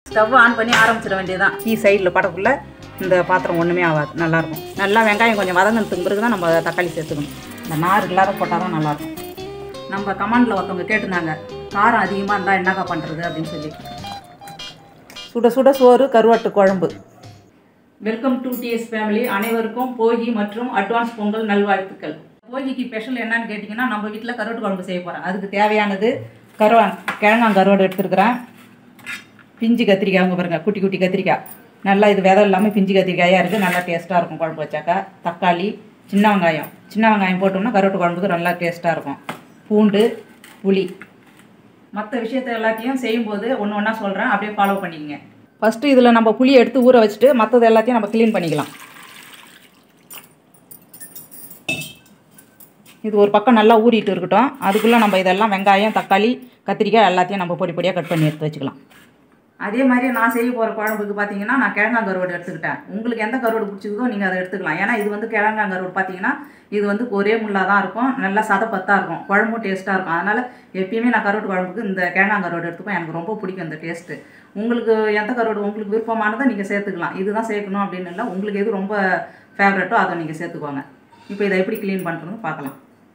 Stove on பண்ணி ஆரம்பிச்சிட வேண்டியதுதான் key சைடில் படக்குள்ள இந்த பாத்திரம் ஒன்றுமே ஆகாது நல்லாயிருக்கும் நல்லா வெங்காயம் கொஞ்சம் வதங்கினதுக்கு பிறகு தான் நம்ம தக்காளி சேர்த்துக்கணும் இந்த நார் இல்லாத போட்டால் தான் நல்லாயிருக்கும் நம்ம கமாண்டில் ஒருத்தவங்க கேட்டிருந்தாங்க காரம் அதிகமாக இருந்தால் என்னக்கா பண்ணுறது அப்படின்னு சொல்லி சுட சுட சோறு கருவாட்டு குழம்பு வெல்கம் டு டிஎஸ் ஃபேமிலி அனைவருக்கும் போகி மற்றும் அட்வான்ஸ் பொங்கல் நல்வாழ்த்துக்கள் போகிக்கு ஸ்பெஷல் என்னன்னு கேட்டிங்கன்னா நம்ம வீட்டில் கருவாட்டு குழம்பு செய்ய போகிறோம் அதுக்கு தேவையானது கருவா கிழங்காங் கருவாடு எடுத்துருக்குறேன் பிஞ்சு கத்திரிக்காய் அவங்க பாருங்க குட்டி குட்டி கத்திரிக்காய் நல்லா இது விதை இல்லாமல் பிஞ்சு கத்திரிக்காயாக இருக்குது நல்லா டேஸ்ட்டாக இருக்கும் குழம்பு வச்சாக்கா தக்காளி சின்ன வெங்காயம் சின்ன வெங்காயம் போட்டோம்னா கருவாட்டு குழம்புக்கு நல்லா டேஸ்ட்டாக இருக்கும் பூண்டு புளி மற்ற விஷயத்த எல்லாத்தையும் செய்யும்போது ஒன்று ஒன்றா சொல்கிறேன் அப்படியே ஃபாலோ பண்ணிக்கங்க ஃபஸ்ட்டு இதில் நம்ம புளியை எடுத்து ஊற வச்சுட்டு மற்றது எல்லாத்தையும் நம்ம க்ளீன் பண்ணிக்கலாம் இது ஒரு பக்கம் நல்லா ஊறிட்டு இருக்கட்டும் அதுக்குள்ளே நம்ம இதெல்லாம் வெங்காயம் தக்காளி கத்திரிக்காய் எல்லாத்தையும் நம்ம பொடி பொடியாக கட் பண்ணி எடுத்து வச்சுக்கலாம் அதே மாதிரி நான் செய்ய போகிற குழம்புக்கு பார்த்தீங்கன்னா நான் கிழங்கா கருவாடு எடுத்துக்கிட்டேன் உங்களுக்கு எந்த கருவாடு பிடிச்சிருக்கோ நீங்கள் அதை எடுத்துக்கலாம் ஏன்னா இது வந்து கிழங்கா கருவாடு பார்த்தீங்கன்னா இது வந்து ஒரே முள்ளாக தான் இருக்கும் நல்லா சதப்பத்தாக இருக்கும் குழம்பும் டேஸ்ட்டாக இருக்கும் அதனால் எப்பயுமே நான் கருவாட்டு குழம்புக்கு இந்த கிழங்கா கருவாடு எடுத்துப்பேன் எனக்கு ரொம்ப பிடிக்கும் இந்த டேஸ்ட்டு உங்களுக்கு எந்த கருவாடு உங்களுக்கு விருப்பமானதை நீங்கள் சேர்த்துக்கலாம் இதுதான் சேர்க்கணும் அப்படின்னு இல்லை உங்களுக்கு எது ரொம்ப ஃபேவரட்டோ அதை நீங்கள் சேர்த்துக்கோங்க இப்போ இதை எப்படி க்ளீன் பண்ணுறதுன்னு பார்க்கலாம்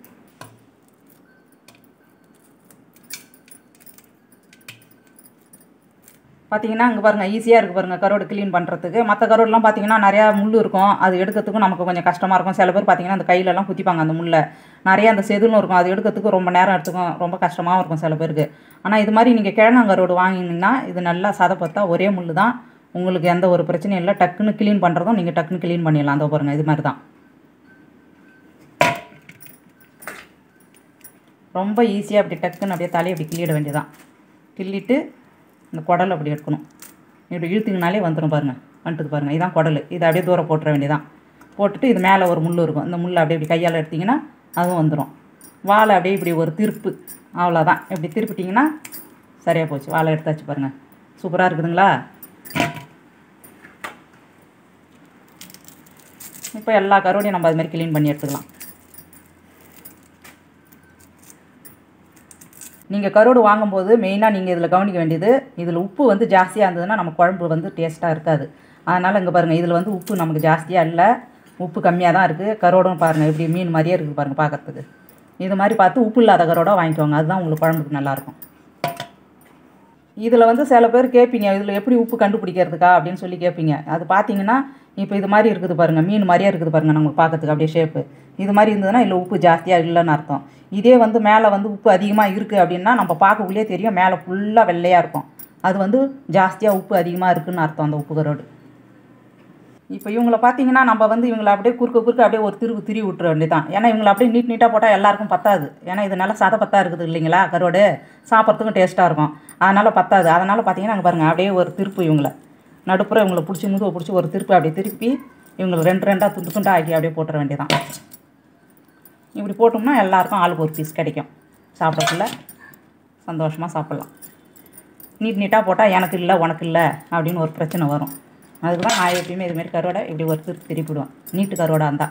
பார்த்தீங்கன்னா இங்கே பாருங்கள் ஈஸியாக இருக்குது பாருங்கள் கரோடு க்ளீன் பண்ணுறதுக்கு மற்ற கரோடெலாம் பார்த்தீங்கன்னா நிறையா முள் இருக்கும் அது எடுக்கிறதுக்கும் நமக்கு கொஞ்சம் கஷ்டமாக இருக்கும் சில பேர் பார்த்தீங்கன்னா அந்த கையிலலாம் குத்திப்பாங்க அந்த முள்ளை நிறைய அந்த செதிலும் இருக்கும் அது எடுக்கிறதுக்கு ரொம்ப நேரம் எடுத்துக்கும் ரொம்ப கஷ்டமாகவும் இருக்கும் சில பேருக்கு ஆனால் இது மாதிரி நீங்கள் கிழங்காங்கரோடு வாங்கினீங்கன்னா இது நல்லா சதப்பத்தா ஒரே முள் தான் உங்களுக்கு எந்த ஒரு பிரச்சனையும் இல்லை டக்குன்னு க்ளீன் பண்ணுறதும் நீங்கள் டக்குன்னு க்ளீன் பண்ணிடலாம் அந்த பாருங்கள் இது மாதிரி தான் ரொம்ப ஈஸியாக அப்படி டக்குன்னு அப்படியே தலையை அப்படி கிள்ளிட வேண்டியதான் கிள்ளிட்டு இந்த குடல் அப்படி எடுக்கணும் இப்படி இழுத்திங்கனாலே வந்துடும் பாருங்கள் வந்துட்டு பாருங்கள் இதான் குடல் இதை அப்படியே தூரம் போட்டுற வேண்டியதான் போட்டுட்டு இது மேலே ஒரு முள் இருக்கும் இந்த முள்ளை அப்படியே இப்படி கையால் எடுத்திங்கன்னா அதுவும் வந்துடும் வாழை அப்படியே இப்படி ஒரு திருப்பு அவ்வளோதான் இப்படி திருப்பிட்டிங்கன்னா சரியாக போச்சு வாழை எடுத்தாச்சு பாருங்கள் சூப்பராக இருக்குதுங்களா இப்போ எல்லா கருவாடையும் நம்ம அது மாதிரி க்ளீன் பண்ணி எடுத்துக்கலாம் நீங்கள் கருவாடு வாங்கும்போது மெயினாக நீங்கள் இதில் கவனிக்க வேண்டியது இதில் உப்பு வந்து ஜாஸ்தியாக இருந்ததுன்னா நம்ம குழம்பு வந்து டேஸ்ட்டாக இருக்காது அதனால் இங்கே பாருங்கள் இதில் வந்து உப்பு நமக்கு ஜாஸ்தியாக இல்லை உப்பு கம்மியாக தான் இருக்குது கரோடும் பாருங்கள் இப்படி மீன் மாதிரியே இருக்குது பாருங்கள் பார்க்குறதுக்கு இது மாதிரி பார்த்து உப்பு இல்லாத கரோடாக வாங்கிக்கோங்க அதுதான் உங்களுக்கு குழம்புக்கு நல்லாயிருக்கும் இதில் வந்து சில பேர் கேட்பீங்க இதில் எப்படி உப்பு கண்டுபிடிக்கிறதுக்கா அப்படின்னு சொல்லி கேட்பீங்க அது பார்த்தீங்கன்னா இப்போ இது மாதிரி இருக்குது பாருங்கள் மீன் மாதிரியே இருக்குது பாருங்கள் நமக்கு பார்க்கறதுக்கு அப்படியே ஷேப்பு இது மாதிரி இருந்ததுன்னா இல்லை உப்பு ஜாஸ்தியாக இல்லைன்னு அர்த்தம் இதே வந்து மேலே வந்து உப்பு அதிகமாக இருக்குது அப்படின்னா நம்ம பார்க்கக்குள்ளே தெரியும் மேலே ஃபுல்லாக வெள்ளையாக இருக்கும் அது வந்து ஜாஸ்தியாக உப்பு அதிகமாக இருக்குதுன்னு அர்த்தம் அந்த உப்பு கரோடு இப்போ இவங்கள பார்த்தீங்கன்னா நம்ம வந்து இவங்களை அப்படியே குறுக்க குறுக்க அப்படியே ஒரு திருவு திரி விட்டுற வேண்டியதான் ஏன்னா இவங்களை அப்படியே நீட் நீட்டாக போட்டால் எல்லாருக்கும் பத்தாது ஏன்னா இது நல்லா சத பத்தா இருக்குது இல்லைங்களா கரோடு சாப்பிட்றதுக்கும் டேஸ்ட்டாக இருக்கும் அதனால் பத்தாது அதனால் பார்த்தீங்கன்னா அங்கே பாருங்கள் அப்படியே ஒரு திருப்பு இவங்களை நடுப்புற இவங்களை பிடிச்சி முதுவை பிடிச்சி ஒரு திருப்பு அப்படியே திருப்பி இவங்களை ரெண்டு ரெண்டாக துண்டு துண்டாக ஆக்கி அப்படியே போட்டுற வேண்டியதான் இப்படி போட்டோம்னா எல்லாருக்கும் ஆளுக்கு ஒரு பீஸ் கிடைக்கும் சாப்பிடக்குள்ள சந்தோஷமாக சாப்பிட்லாம் நீட் நீட்டாக போட்டால் எனக்கு இல்லை உனக்கு இல்லை அப்படின்னு ஒரு பிரச்சனை வரும் அதுக்கு தான் நான் எப்பயுமே இதுமாரி கருவாடை இப்படி ஒரு திருப்பி திருப்பிடுவேன் நீட்டு கருவாடாக இருந்தால்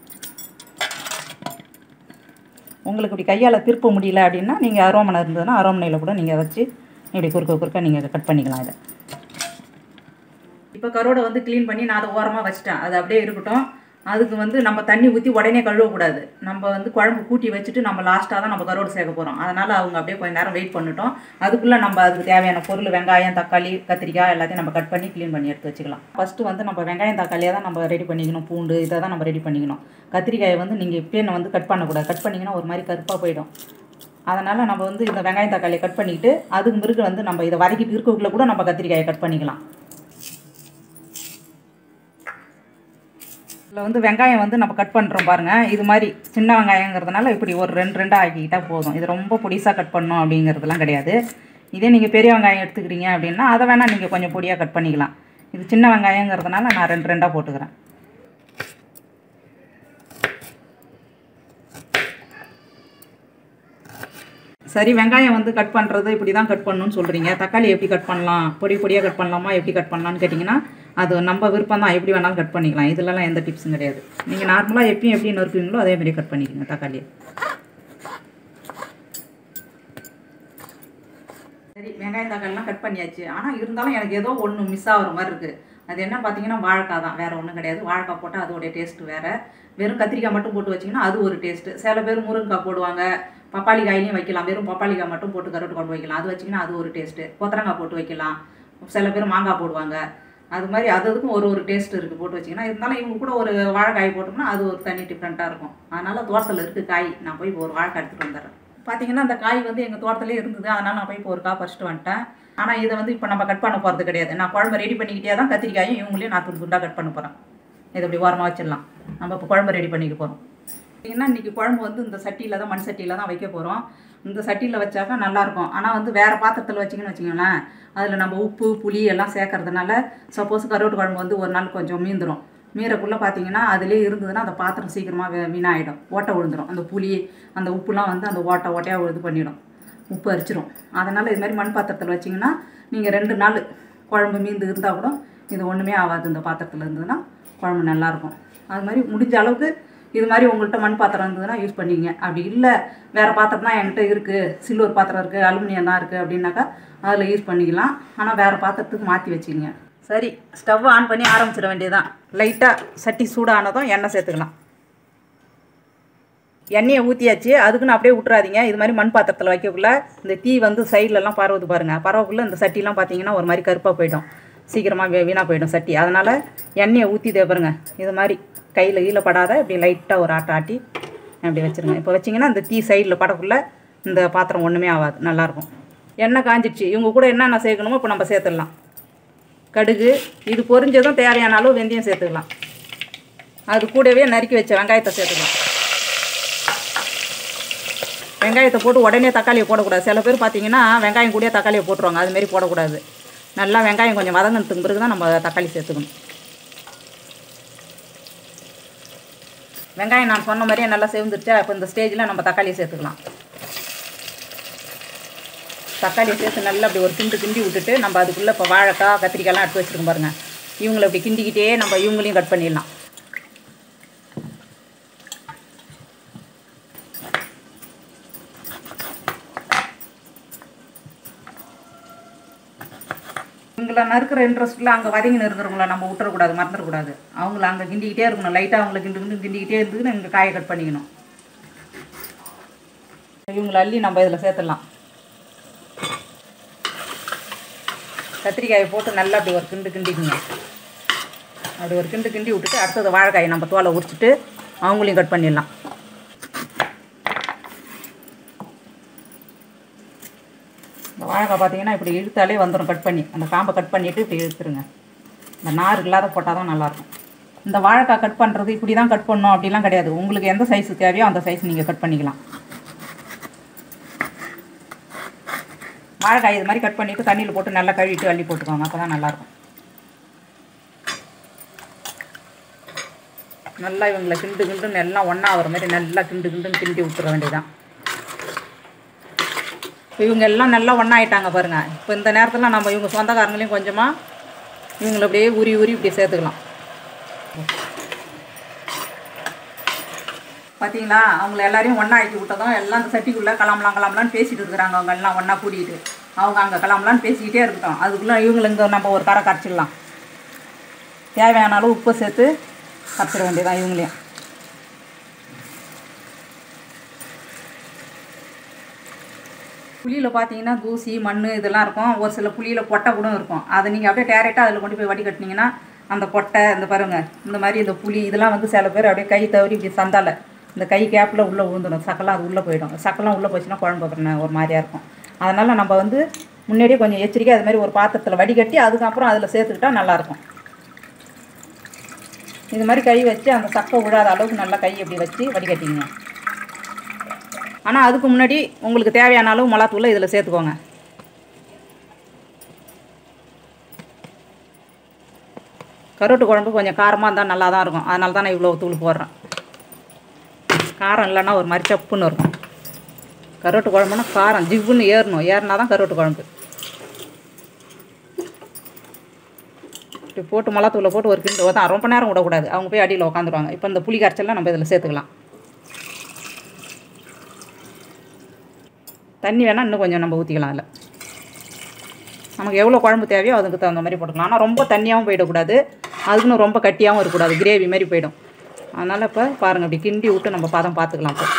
உங்களுக்கு இப்படி கையால் திருப்ப முடியல அப்படின்னா நீங்கள் அரோமனை இருந்ததுன்னா அரோமனையில் கூட நீங்கள் வச்சு இப்படி குறுக்க குறுக்க நீங்கள் கட் பண்ணிக்கலாம் இதை இப்போ கரோடை வந்து க்ளீன் பண்ணி நான் அதை ஓரமாக வச்சிட்டேன் அது அப்படியே இருக்கட்டும் அதுக்கு வந்து நம்ம தண்ணி ஊற்றி உடனே கழுவக்கூடாது நம்ம வந்து குழம்பு கூட்டி வச்சுட்டு நம்ம லாஸ்ட்டாக தான் நம்ம கரோடு சேர்க்க போகிறோம் அதனால் அவங்க அப்படியே கொஞ்சம் நேரம் வெயிட் பண்ணிட்டோம் அதுக்குள்ளே நம்ம அதுக்கு தேவையான பொருள் வெங்காயம் தக்காளி கத்திரிக்காய் எல்லாத்தையும் நம்ம கட் பண்ணி க்ளீன் பண்ணி எடுத்து வச்சுக்கலாம் ஃபஸ்ட்டு வந்து நம்ம வெங்காயம் தக்காளியை தான் நம்ம ரெடி பண்ணிக்கணும் பூண்டு இதை தான் நம்ம ரெடி பண்ணிக்கணும் கத்திரிக்காயை வந்து நீங்கள் இப்பயே வந்து கட் பண்ணக்கூடாது கட் பண்ணிங்கன்னா ஒரு மாதிரி கருப்பாக போயிடும் அதனால் நம்ம வந்து இந்த வெங்காயம் தக்காளியை கட் பண்ணிக்கிட்டு அதுக்கு பிறகு வந்து நம்ம இதை வதக்கிட்டு இருக்கக்குள்ளே கூட நம்ம கத்திரிக்காயை கட் பண்ணிக்கலாம் இதில் வந்து வெங்காயம் வந்து நம்ம கட் பண்ணுறோம் பாருங்கள் இது மாதிரி சின்ன வெங்காயங்கிறதுனால இப்படி ஒரு ரெண்டு ரெண்டாக ஆக்கிக்கிட்டால் போதும் இது ரொம்ப பொடிசாக கட் பண்ணணும் அப்படிங்கிறதுலாம் கிடையாது இதே நீங்கள் பெரிய வெங்காயம் எடுத்துக்கிறீங்க அப்படின்னா அதை வேணால் நீங்கள் கொஞ்சம் பொடியாக கட் பண்ணிக்கலாம் இது சின்ன வெங்காயங்கிறதுனால நான் ரெண்டு ரெண்டாக போட்டுக்கிறேன் சரி வெங்காயம் வந்து கட் பண்ணுறது இப்படி தான் கட் பண்ணணும்னு சொல்கிறீங்க தக்காளி எப்படி கட் பண்ணலாம் பொடி பொடியாக கட் பண்ணலாமா எப்படி கட் பண்ணலான்னு கேட்டிங்கன்னா அது நம்ம விருப்பம் தான் எப்படி வேணாலும் கட் பண்ணிக்கலாம் இதுலலாம் எந்த டிப்ஸும் கிடையாது நீங்கள் நார்மலாக எப்பயும் எப்படி நறுக்குவீங்களோ அதே மாதிரி கட் பண்ணிக்கோங்க தக்காளியை சரி வெங்காயம் தக்காளிலாம் கட் பண்ணியாச்சு ஆனால் இருந்தாலும் எனக்கு ஏதோ ஒன்று மிஸ் ஆகுற மாதிரி இருக்குது அது என்ன பார்த்தீங்கன்னா வாழைக்காய் தான் வேறு ஒன்றும் கிடையாது வாழைக்காய் போட்டால் அதோடைய டேஸ்ட்டு வேறு வெறும் கத்திரிக்காய் மட்டும் போட்டு வச்சிங்கன்னா அது ஒரு டேஸ்ட்டு சில பேர் முருங்கைக்காய் போடுவாங்க பப்பாளி காயிலையும் வைக்கலாம் வெறும் பப்பாளி காய் மட்டும் போட்டு கருவாட்டு குழம்பு வைக்கலாம் அது வச்சிங்கன்னா அது ஒரு டேஸ்ட்டு கொத்தரங்காய் போட்டு வைக்கலாம் சில பேர் மாங்காய் போடுவாங்க அது மாதிரி அது அதுக்கும் ஒரு ஒரு டேஸ்ட் இருக்குது போட்டு வச்சிங்கன்னா இருந்தாலும் இவங்க கூட ஒரு வாழைக்காய் போட்டோம்னா அது ஒரு தனி டிஃப்ரெண்ட்டாக இருக்கும் அதனால் தோட்டத்தில் இருக்குது காய் நான் போய் இப்போ ஒரு வாழைக்காய் எடுத்துகிட்டு வந்துடுறேன் பார்த்தீங்கன்னா அந்த காய் வந்து எங்கள் தோட்டத்திலே இருந்தது அதனால் நான் போய் இப்போ ஒரு காய் பறிச்சுட்டு வந்துட்டேன் ஆனால் இதை வந்து இப்போ நம்ம கட் பண்ண போகிறது கிடையாது நான் குழம்பு ரெடி பண்ணிக்கிட்டே தான் கத்திரிக்காயும் இவங்களையும் நான் துண்டு துண்டாக கட் பண்ண போகிறேன் இதை இப்படி ஓரமாக வச்சிடலாம் நம்ம இப்போ குழம்பு ரெடி பண்ணிக்க போகிறோம் ஏன்னா இன்றைக்கி குழம்பு வந்து இந்த சட்டியில் தான் மண் சட்டியில் தான் வைக்க போகிறோம் இந்த சட்டியில் வச்சாக்கா நல்லாயிருக்கும் ஆனால் வந்து வேறு பாத்திரத்தில் வச்சிங்கன்னு வச்சிங்களேன் அதில் நம்ம உப்பு புளி எல்லாம் சேர்க்கறதுனால சப்போஸ் கருவாட்டு குழம்பு வந்து ஒரு நாள் கொஞ்சம் மீந்துடும் மீறக்குள்ளே பார்த்தீங்கன்னா அதிலே இருந்ததுன்னா அந்த பாத்திரம் சீக்கிரமாக வீணாகிடும் ஓட்டை விழுந்துடும் அந்த புளி அந்த உப்புலாம் வந்து அந்த ஓட்டை ஓட்டையாக இது பண்ணிடும் உப்பு அரிச்சிரும் அதனால் இது மாதிரி மண் பாத்திரத்தில் வச்சிங்கன்னா நீங்கள் ரெண்டு நாள் குழம்பு மீந்து இருந்தால் கூட இது ஒன்றுமே ஆகாது இந்த பாத்திரத்தில் இருந்ததுன்னா குழம்பு நல்லாயிருக்கும் அது மாதிரி முடிஞ்ச அளவுக்கு இது மாதிரி உங்கள்கிட்ட மண் பாத்திரம் இருந்ததுன்னா யூஸ் பண்ணிக்கங்க அப்படி இல்லை வேறு பாத்திரம் தான் என்கிட்ட இருக்குது சில்வர் பாத்திரம் இருக்குது அலுமினியம் தான் இருக்குது அப்படின்னாக்கா அதில் யூஸ் பண்ணிக்கலாம் ஆனால் வேறு பாத்திரத்துக்கு மாற்றி வச்சுக்கங்க சரி ஸ்டவ் ஆன் பண்ணி ஆரம்பிச்சிட வேண்டியதுதான் லைட்டாக சட்டி சூடானதும் எண்ணெய் சேர்த்துக்கலாம் எண்ணெயை ஊற்றியாச்சு அதுக்குன்னு அப்படியே விட்றாதீங்க இது மாதிரி மண் பாத்திரத்தில் வைக்கக்குள்ள இந்த தீ வந்து சைட்லலாம் பரவுது பாருங்கள் பரவக்குள்ள இந்த சட்டிலாம் பார்த்தீங்கன்னா ஒரு மாதிரி கருப்பாக போயிடும் சீக்கிரமாக வீணாக போயிடும் சட்டி அதனால் எண்ணெயை ஊற்றி பாருங்க இது மாதிரி கையில் கீழே படாத இப்படி லைட்டாக ஒரு ஆட்டை ஆட்டி அப்படி வச்சுருங்க இப்போ வச்சிங்கன்னா இந்த தீ சைடில் படக்குள்ள இந்த பாத்திரம் ஒன்றுமே ஆகாது நல்லாயிருக்கும் எண்ணெய் காஞ்சிடுச்சு இவங்க கூட என்னென்ன சேர்க்கணுமோ இப்போ நம்ம சேர்த்துடலாம் கடுகு இது பொரிஞ்சதும் தேவையான அளவு வெந்தயம் சேர்த்துக்கலாம் அது கூடவே நறுக்கி வச்ச வெங்காயத்தை சேர்த்துக்கலாம் வெங்காயத்தை போட்டு உடனே தக்காளியை போடக்கூடாது சில பேர் பார்த்தீங்கன்னா வெங்காயம் கூடயே தக்காளியை போட்டுருவாங்க அதுமாரி போடக்கூடாது நல்லா வெங்காயம் கொஞ்சம் வதங்கினதுக்கு பிறகு தான் நம்ம தக்காளி சேர்த்துக்கணும் வெங்காயம் நான் சொன்ன மாதிரியே நல்லா செவந்துருச்சா இப்போ இந்த ஸ்டேஜில் நம்ம தக்காளியை சேர்த்துக்கலாம் தக்காளியை சேர்த்து நல்லா அப்படி ஒரு கிண்டு கிண்டி விட்டுட்டு நம்ம அதுக்குள்ளே இப்போ வாழைக்காய் கத்திரிக்காய்லாம் எடுத்து வச்சுருக்கோம் பாருங்கள் இவங்களை இப்படி கிண்டிக்கிட்டே நம்ம இவங்களையும் கட் பண்ணிடலாம் இவங்களை நறுக்கிற இன்ட்ரெஸ்ட்டில் அங்கே வதங்கின்னு இருக்கிறவங்கள நம்ம விட்டுறக்கூடாது மறந்துடக்கூடாது அவங்கள அங்கே கிண்டிக்கிட்டே இருக்கணும் லைட்டாக அவங்கள கிண்டு கிண்டு கிண்டிக்கிட்டே இருந்ததுன்னு இங்கே காயை கட் பண்ணிக்கணும் இவங்களை அள்ளி நம்ம இதில் சேர்த்துடலாம் கத்திரிக்காயை போட்டு நல்லா அப்படி ஒரு கிண்டு கிண்டிக்குங்க அப்படி ஒரு கிண்டு கிண்டி விட்டுட்டு அடுத்தது வாழைக்காயை நம்ம தோலை உரிச்சிட்டு அவங்களையும் கட் பண்ணிடலாம் இந்த வாழைக்காய் பார்த்தீங்கன்னா இப்படி இழுத்தாலே வந்துடும் கட் பண்ணி அந்த காம்பை கட் பண்ணிவிட்டு இப்படி இழுத்துருங்க இந்த நார் இல்லாத போட்டால் தான் நல்லாயிருக்கும் இந்த வாழைக்காய் கட் பண்ணுறது இப்படி தான் கட் பண்ணணும் அப்படிலாம் கிடையாது உங்களுக்கு எந்த சைஸ் தேவையோ அந்த சைஸ் நீங்கள் கட் பண்ணிக்கலாம் வாழைக்காய் இது மாதிரி கட் பண்ணிவிட்டு தண்ணியில் போட்டு நல்லா கழுவிட்டு அள்ளி போட்டுக்கோங்க அப்போ தான் நல்லாயிருக்கும் நல்லா இவங்களை கிண்டு கிண்டுன்னு எல்லாம் ஒன்றா வர மாதிரி நல்லா கிண்டு கிண்டுன்னு கிண்டி விட்டுற வேண்டியதுதான் இப்போ இவங்க எல்லாம் நல்லா ஒன்றாயிட்டாங்க பாருங்கள் இப்போ இந்த நேரத்தில் நம்ம இவங்க சொந்தக்காரங்களையும் கொஞ்சமாக இவங்களை அப்படியே உரி உரி இப்படி சேர்த்துக்கலாம் பார்த்தீங்களா அவங்கள எல்லாரையும் ஒன்றா ஆக்கி விட்டதும் எல்லாம் அந்த சட்டிக்குள்ளே கிளம்பலாம் கிளம்பலான்னு பேசிட்டு இருக்கிறாங்க அவங்க எல்லாம் ஒன்றா கூட்டிகிட்டு அவங்க அங்கே கிளம்பலான்னு பேசிக்கிட்டே இருக்கட்டும் அதுக்குள்ளே இவங்களை இங்கே நம்ம ஒரு கரை கரைச்சிடலாம் தேவையான அளவு உப்பு சேர்த்து கரைச்சிட வேண்டியதான் இவங்களையும் புளியில் பார்த்தீங்கன்னா தூசி மண் இதெல்லாம் இருக்கும் ஒரு சில புளியில் கொட்டை கூட இருக்கும் அதை நீங்கள் அப்படியே டேரெக்டாக அதில் கொண்டு போய் வடி கட்டினீங்கன்னா அந்த கொட்டை இந்த பாருங்க இந்த மாதிரி இந்த புளி இதெல்லாம் வந்து சில பேர் அப்படியே கை தவறி இப்படி சந்தால இந்த கை கேப்பில் உள்ளே விழுந்துடும் சக்கெல்லாம் அது உள்ளே போயிடும் சக்கெல்லாம் உள்ளே போச்சுன்னா குழம்பு அப்புறம் ஒரு மாதிரியாக இருக்கும் அதனால் நம்ம வந்து முன்னாடியே கொஞ்சம் எச்சரிக்கை அது மாதிரி ஒரு பாத்திரத்தில் வடிகட்டி அதுக்கப்புறம் அதில் சேர்த்துக்கிட்டா நல்லாயிருக்கும் இது மாதிரி கை வச்சு அந்த சக்கை விழாத அளவுக்கு நல்லா கை இப்படி வச்சு வடிகட்டிங்க ஆனால் அதுக்கு முன்னாடி உங்களுக்கு தேவையான அளவு மிளகாத்தூளை இதில் சேர்த்துக்கோங்க கருவாட்டு குழம்பு கொஞ்சம் காரமாக இருந்தால் நல்லா தான் இருக்கும் அதனால தான் நான் இவ்வளோ தூள் போடுறேன் காரம் இல்லைன்னா ஒரு மாதிரி சப்புன்னு இருக்கும் கருவாட்டு குழம்புனா காரம் ஜிவ்வுன்னு ஏறணும் ஏறினா தான் கருவாட்டு குழம்பு இப்படி போட்டு மிளகாத்தூளை போட்டு ஒரு கிண்டு தான் ரொம்ப நேரம் விடக்கூடாது அவங்க போய் அடியில் உட்காந்துருவாங்க இப்போ இந்த புளி கரைச்சல்லாம் நம்ம இதில் சேர்த்துக்கலாம் தண்ணி வேணால் இன்னும் கொஞ்சம் நம்ம ஊற்றிக்கலாம் அதில் நமக்கு எவ்வளோ குழம்பு தேவையோ அதுக்கு தகுந்த மாதிரி போட்டுக்கலாம் ஆனால் ரொம்ப தண்ணியாகவும் போயிடக்கூடாது அதுக்குன்னு ரொம்ப கட்டியாகவும் இருக்கக்கூடாது கிரேவி மாதிரி போயிடும் அதனால் இப்போ பாருங்கள் அப்படி கிண்டி விட்டு நம்ம பதம் பார்த்துக்கலாம் இப்போ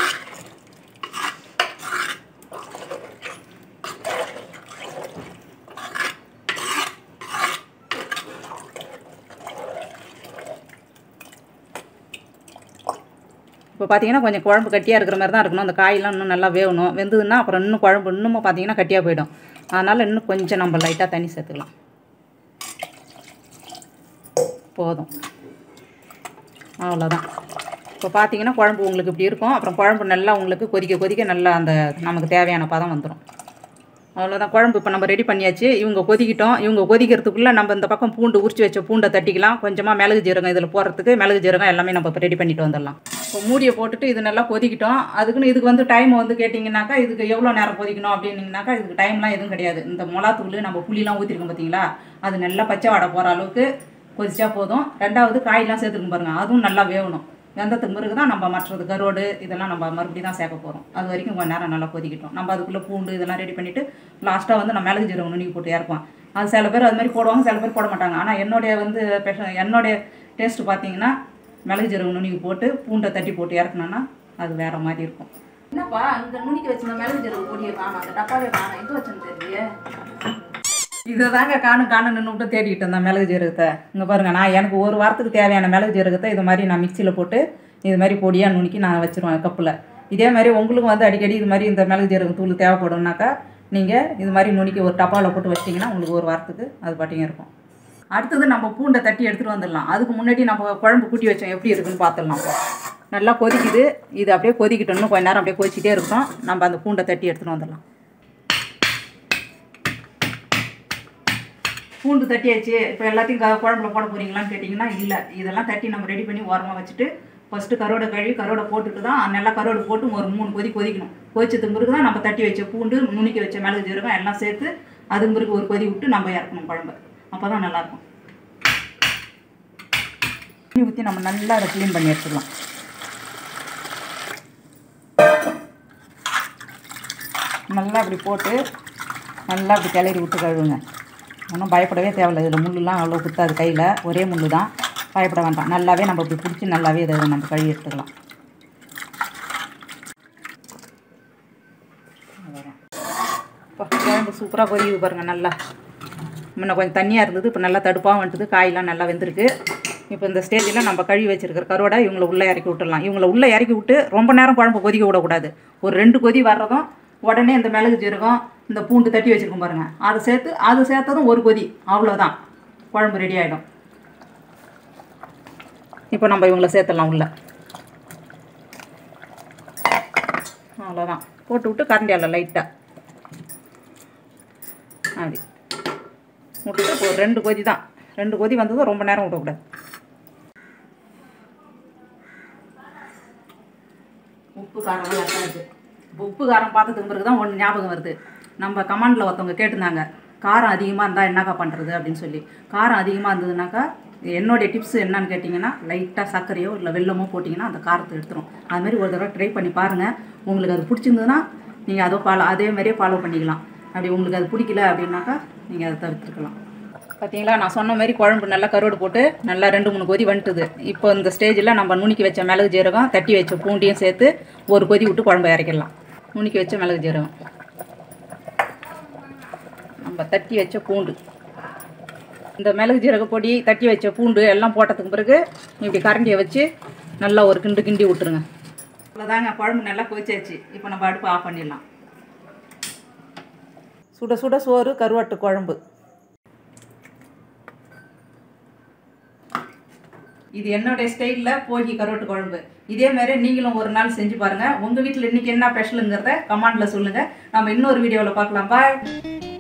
இப்போ பார்த்தீங்கன்னா கொஞ்சம் குழம்பு கட்டியாக இருக்கிற மாதிரி தான் இருக்கணும் அந்த காயெல்லாம் இன்னும் நல்லா வேகணும் வெந்ததுன்னா அப்புறம் இன்னும் குழம்பு இன்னமும் பார்த்தீங்கன்னா கட்டியாக போயிடும் அதனால் இன்னும் கொஞ்சம் நம்ம லைட்டாக தண்ணி சேர்த்துக்கலாம் போதும் அவ்வளோதான் இப்போ பார்த்தீங்கன்னா குழம்பு உங்களுக்கு இப்படி இருக்கும் அப்புறம் குழம்பு நல்லா உங்களுக்கு கொதிக்க கொதிக்க நல்லா அந்த நமக்கு தேவையான பதம் வந்துடும் அவ்வளோதான் குழம்பு இப்போ நம்ம ரெடி பண்ணியாச்சு இவங்க கொதிக்கிட்டோம் இவங்க கொதிக்கிறதுக்குள்ளே நம்ம இந்த பக்கம் பூண்டு உரிச்சு வச்ச பூண்டை தட்டிக்கலாம் கொஞ்சமாக மிளகு ஜீரகம் இதில் போடுறதுக்கு மிளகு ஜீரகம் எல்லாமே நம்ம இப்போ ரெடி பண்ணிட்டு வந்துடலாம் இப்போ மூடியை போட்டுட்டு இது நல்லா கொதிக்கிட்டோம் அதுக்குன்னு இதுக்கு வந்து டைம் வந்து கேட்டிங்கனாக்கா இதுக்கு எவ்வளோ நேரம் கொதிக்கணும் அப்படின்னீங்கனாக்கா இதுக்கு டைம்லாம் எதுவும் கிடையாது இந்த மிளகாத்தூள் நம்ம புளிலாம் ஊற்றிருக்கோம் பார்த்தீங்களா அது நல்லா பச்சை வாடை போகிற அளவுக்கு கொதிச்சா போதும் ரெண்டாவது காயெல்லாம் சேர்த்துருக்கும் பாருங்கள் அதுவும் நல்லா வேகணும் வெந்தத்துக்கு பிறகு தான் நம்ம மற்றது கருவாடு இதெல்லாம் நம்ம மறுபடியும் தான் சேர்க்க போகிறோம் அது வரைக்கும் கொஞ்சம் நேரம் நல்லா கொதிக்கட்டும் நம்ம அதுக்குள்ளே பூண்டு இதெல்லாம் ரெடி பண்ணிவிட்டு லாஸ்ட்டாக வந்து நம்ம மிளகு ஜீரகம் நுணுக்கி போட்டு இறப்போம் அது சில பேர் அது மாதிரி போடுவாங்க சில பேர் போட மாட்டாங்க ஆனால் என்னுடைய வந்து ஸ்பெஷல் என்னுடைய டேஸ்ட்டு பார்த்தீங்கன்னா மிளகு ஜீரகம் நுணுக்கி போட்டு பூண்டை தட்டி போட்டு இறக்கணும்னா அது வேறு மாதிரி இருக்கும் என்னப்பா அந்த நுணுக்கி வச்சிருந்த மிளகு ஜீரகம் பொடியை காணும் அந்த டப்பாவே காணும் எங்கே வச்சுன்னு தெரியலையே இதை தாங்க காணும் காணும் நின்று தேடிக்கிட்டு இருந்தேன் மிளகு ஜீரகத்தை இங்கே பாருங்கள் நான் எனக்கு ஒரு வாரத்துக்கு தேவையான மிளகு ஜீரகத்தை இது மாதிரி நான் மிக்சியில் போட்டு இது மாதிரி பொடியாக நுணுக்கி நான் வச்சுருவேன் கப்பில் இதே மாதிரி உங்களுக்கும் வந்து அடிக்கடி இது மாதிரி இந்த மிளகு ஜீரகம் தூள் தேவைப்படும்னாக்கா நீங்கள் இது மாதிரி நுணுக்கி ஒரு டப்பாவில் போட்டு வச்சிட்டிங்கன்னா உங்களுக்கு ஒரு வாரத்துக்கு அது பாட்டிங்க இருக்கும் அடுத்தது நம்ம பூண்டை தட்டி எடுத்துகிட்டு வந்துடலாம் அதுக்கு முன்னாடி நம்ம குழம்பு கூட்டி வச்சோம் எப்படி இருக்குன்னு பார்த்துடலாம் இப்போ நல்லா கொதிக்குது இது அப்படியே கொதிக்கிட்டோம் இன்னும் கொஞ்ச நேரம் அப்படியே கொதிச்சிட்டே இருக்கும் நம்ம அந்த பூண்டை தட்டி எடுத்துகிட்டு வந்துடலாம் பூண்டு தட்டியாச்சு இப்போ எல்லாத்தையும் க குழம்புல போட போகிறீங்களான்னு கேட்டிங்கன்னா இல்லை இதெல்லாம் தட்டி நம்ம ரெடி பண்ணி ஓரமாக வச்சுட்டு ஃபஸ்ட்டு கரோடை கழுவி கரோடை போட்டுட்டு தான் நல்லா கரோடை போட்டு ஒரு மூணு கொதி கொதிக்கணும் கொதிச்சதுக்கு பிறகு தான் நம்ம தட்டி வச்ச பூண்டு நுணுக்கி வச்ச மிளகு ஜீரகம் எல்லாம் சேர்த்து அதுக்கு பிறகு ஒரு கொதி விட்டு நம்ம இறக்கணும் குழம்பு அப்போ தான் நல்லாயிருக்கும் தண்ணி ஊற்றி நம்ம நல்லா அதை க்ளீன் பண்ணி எடுத்துக்கலாம் நல்லா அப்படி போட்டு நல்லா அப்படி கிளறி விட்டு கழுவுங்க ஒன்றும் பயப்படவே தேவையில்ல இதில் முள்ளுலாம் அவ்வளோ குத்தாது கையில் ஒரே முள்ளு தான் பயப்பட வேண்டாம் நல்லாவே நம்ம இப்படி பிடிச்சி நல்லாவே இதை நம்ம கழுவி எடுத்துக்கலாம் அவ்வளோதான். இப்போ குழம்பு சூப்பராக பொரியுது பாருங்கள் நல்லா முன்ன கொஞ்சம் தண்ணியாக இருந்தது இப்போ நல்லா தடுப்பாகவும் வந்துட்டுது காயெல்லாம் நல்லா வெந்திருக்கு இப்போ இந்த ஸ்டேஜில் நம்ம கழுவி வச்சிருக்கிற கருவாடை இவங்களை உள்ளே இறக்கி விட்டுடலாம் இவங்களை உள்ளே இறக்கி விட்டு ரொம்ப நேரம் குழம்பு கொதிக்க விடக்கூடாது ஒரு ரெண்டு கொதி வர்றதும் உடனே இந்த மிளகு ஜீரகம் இந்த பூண்டு தட்டி வச்சுருக்கோம் பாருங்கள் அதை சேர்த்து அது சேர்த்ததும் ஒரு கொதி அவ்வளோதான் குழம்பு ரெடி ஆகிடும் இப்போ நம்ம இவங்கள சேர்த்துடலாம் உள்ள அவ்வளோதான் போட்டு விட்டு கரண்டியால லைட்டாக அப்படி விட்டுட்டு இப்போ ஒரு ரெண்டு கொதி தான் ரெண்டு கொதி வந்ததும் ரொம்ப நேரம் விடக்கூடாது உப்பு காரம்லாம் கரெக்டாக இருக்குது இப்போ உப்பு காரம் பார்த்ததுக்கு பிறகு தான் ஒன்று ஞாபகம் வருது நம்ம கமாண்டில் ஒருத்தவங்க கேட்டிருந்தாங்க காரம் அதிகமாக இருந்தால் என்னக்கா பண்ணுறது அப்படின்னு சொல்லி காரம் அதிகமாக இருந்ததுனாக்கா என்னுடைய டிப்ஸ் என்னன்னு கேட்டிங்கன்னா லைட்டாக சர்க்கரையோ இல்லை வெல்லமோ போட்டிங்கன்னா அந்த காரத்தை எடுத்துரும் அது மாதிரி ஒரு தடவை ட்ரை பண்ணி பாருங்கள் உங்களுக்கு அது பிடிச்சிருந்ததுன்னா நீங்கள் அதோ ஃபாலோ அதே மாதிரியே ஃபாலோ பண்ணிக்கலாம் அப்படி உங்களுக்கு அது பிடிக்கல அப்படின்னாக்கா நீங்கள் அதை தவிர்த்துக்கலாம் பார்த்தீங்களா நான் சொன்ன மாதிரி குழம்பு நல்லா கருவாடு போட்டு நல்லா ரெண்டு மூணு கொதி வந்துட்டுது இப்போ இந்த ஸ்டேஜில் நம்ம நுணுக்கி வச்ச மிளகு ஜீரகம் தட்டி வச்ச பூண்டையும் சேர்த்து ஒரு கொதி விட்டு குழம்பு இறக்கிடலாம் நுணுக்கி வச்ச மிளகு ஜீரகம் நம்ம தட்டி வச்ச பூண்டு இந்த மிளகு ஜீரக பொடி தட்டி வச்ச பூண்டு எல்லாம் போட்டதுக்கு பிறகு இப்படி கரண்டியை வச்சு நல்லா ஒரு கிண்டு கிண்டி விட்டுருங்க அவ்வளோதாங்க குழம்பு நல்லா கொதிச்சாச்சு இப்போ நம்ம அடுப்பு ஆஃப் பண்ணிடலாம் சுட சுட சோறு கருவாட்டு குழம்பு இது என்னுடைய ஸ்டைலில் போகி கருவாட்டு குழம்பு இதே மாதிரி நீங்களும் ஒரு நாள் செஞ்சு பாருங்கள் உங்கள் வீட்டில் இன்றைக்கி என்ன ஸ்பெஷலுங்கிறத கமெண்டில் சொல்லுங்கள் நம்ம இன்னொரு வீடியோவில் பார்க்கலாம் பாய்